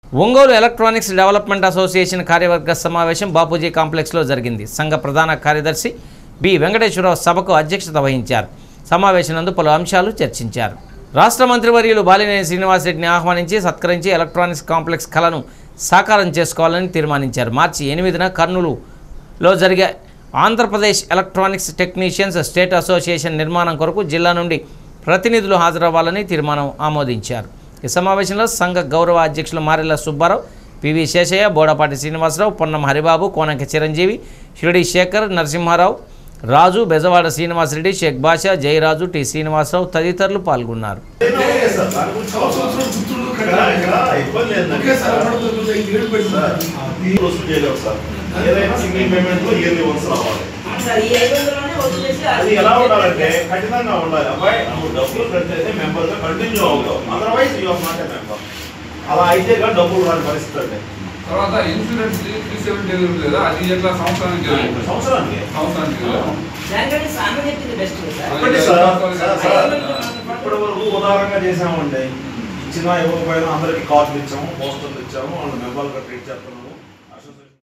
Ongole electronics development association కార్యవర్గ సమావేశం బాపూజీ కాంప్లెక్స్లో జరిగింది సంఘ ప్రధాన కార్యదర్శి బి వెంకటేశ్వరరావు సభకు అధ్యక్షత వహించారు సమావేశనందు పలు అంశాలు చర్చించారు రాష్ట్ర మంత్రివర్యులు బాలినేని శ్రీనివాసరెడ్డిని ఆహ్వానించి సత్కరించి ఎలక్ట్రానిక్స్ కాంప్లెక్స్ కళను సాకారం చేసుకోవాలని తీర్మానించారు మార్చి ఎనిమిదిన కర్నూలులో జరిగే Andhra Pradesh electronics technicians state association నిర్మాణం కొరకు జిల్లా నుండి ప్రతినిధులు హాజరవ్వాలని తీర్మానం ఆమోదించారు ఈ సమావేశంలో సంఘ గౌరవ అధ్యక్షులు మారెల్ల సుబ్బారావు పివి శేషయ్య బోడపాటి శ్రీనివాసరావు పొన్నం హరిబాబు కోనంక చిరంజీవి షిరిడి శేఖర్ నరసింహారావు రాజు బెజవాడ శ్రీనివాసరెడ్డి షేక్ బాషా జయరాజు టి శ్రీనివాసరావు తదితరులు పాల్గొన్నారు సంవత్సరం పుత్తూరు ఇక్కడ ఇక్కడ ఇబ్బంది ఏంటంటే ఒకేసారి పడుతుంది ఐదు ఏళ్ళు సార్, పెట్టింది ఈ వసూలు చేయలేవు సార్ ఏదైనా సింగిల్ పేమెంట్ లో ఇయర్లీ వన్స్ రావాలి సార్ ఈ ఐదు వందలలోనే వదిలేసి అది ఎలా ఉండాలంటే ఖచ్చితంగా ఉండాలి అబ్బాయి నువ్వు డబ్బులు కట్టేసి మెంబర్ గా కంటిన్యూ అవుతావు otherwise you are not member అలా అయితే కానీ డబ్బులు రాని పరిస్థితి అంటే తర్వాత ఇన్సూరెన్స్ త్రీ సెవెంటీ ఉంది కదా అది ఎట్లా సంవత్సరానికి సంవత్సరానికి సంవత్సరానికి కదా? దానికంటే సామె చెప్పింది బెస్ట్ సార్ ఒకటి సార్ సార్, సార్, ఇప్పటి వరకు ఉదాహరణగా చేసామండి ఇచ్చినా ఇవ్వకపోయినా అందరికి కార్డులు ఇచ్చాము పోస్టర్లు ఇచ్చాము వాళ్ళు మెంబర్గా ట్రీట్ చేస్తున్నాము